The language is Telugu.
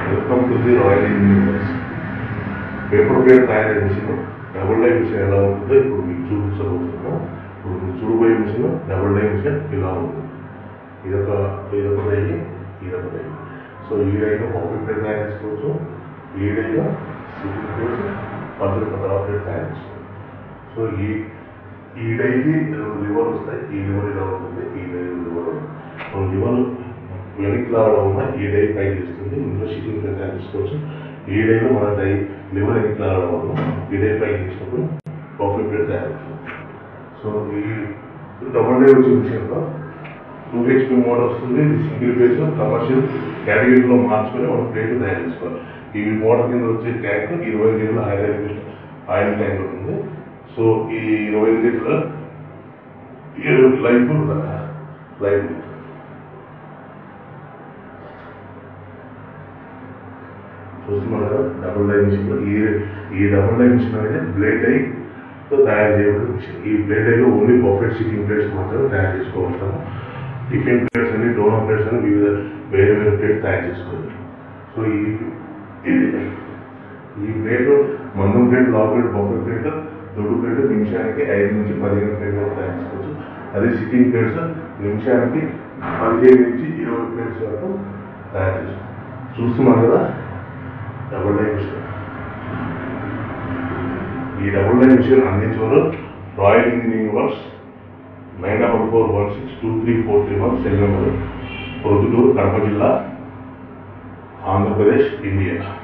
welcome to the royal engineers paper plate తయారీ మిషన్ డబుల్ డై మిషన్ ఎలా ఉంటుందో ఇప్పుడు మీకు చూపించబోతున్నాం ఇప్పుడు మీరు చూడబోయే మిషన్ డబుల్ డై మిషన్ ఇలా ఉంటుంది ఇదొక ఇదొక డై ఇదొక డై సో ఈ డైలో పప్పు ప్లేట్ తయారు చేసుకోవచ్చు ఈ డైలో సిట్టింగ్ ప్లేట్స్ పద్ధతి పదవ ప్లేట్ తయారు చేసుకోవచ్చు సో ఈ ఈ డైకి రెండు లివర్ వస్తాయి ఈ లివర్ ఇలా ఉంటుంది ఈ డై లివర్ సో లివర్ వెనక్కి రావడం వల్ల ఈ డై పైకి ఇస్తుంది ఇందులో షీటింగ్ ప్లేట్ తయారు చేసుకోవచ్చు ఈ డైలో మన డై లివర్ వెనక్కి రావడం వల్ల ఈ డై పైకి ఇచ్చినప్పుడు పప్పు ప్లేట్ తయారు సో ఈ డబుల్ డై వచ్చే విషయంలో టూ హెచ్పి మోడల్ వస్తుంది ఇది సింగిల్ ఫేస్ కమర్షియల్ కేటగిరీలో మార్చుకొని ఒక ప్లేట్ తయారు చేసుకోవాలి ఈ మోడల్ కింద వచ్చే ట్యాంక్ ఇరవై లీటర్ల ఆయిల్ ఆయిల్ ట్యాంక్ ఉంటుంది సో ఈ ఇరవై లీటర్ల లైఫ్ లైఫ్ చూస్తున్నారు కదా డబుల్ డై మిషన్ ఈ ఈ డబుల్ డై మిషన్ అనేది బ్లేడ్ డై తో తయారు చేయబడిన మిషన్ ఈ బ్లేడ్ డైలో ఓన్లీ పర్ఫెక్ట్ సిట్టింగ్ ప్లేట్స్ మాత్రమే తయారు చేసుకోగలుగుతాము టిఫిన్ ప్లేట్స్ అని డోనర్ ప్లేట్స్ అని వివిధ వేరే వేరే ప్లేట్ తయారు చేసుకోవచ్చు సో ఈ ఇది ఈ ప్లేట్ మందం ప్లేట్ లావ్ ప్లేట్ బొక్క ప్లేట్ దొడ్డు ప్లేట్ నిమిషానికి ఐదు నుంచి పదిహేను ప్లేట్ వరకు తయారు చేసుకోవచ్చు అదే సిట్టింగ్ ప్లేట్స్ నిమిషానికి పదిహేను నుంచి ఇరవై ప్లేట్స్ వరకు తయారు చేసుకోవచ్చు చూస్తున్నారు కదా డబుల్ డై మిషన్ ఈ double die machine అందించేవారు royal engineering works nine double four one six two three four three one cell number Proddatur Kadapa జిల్లా ఆంధ్రప్రదేశ్ ఇండియా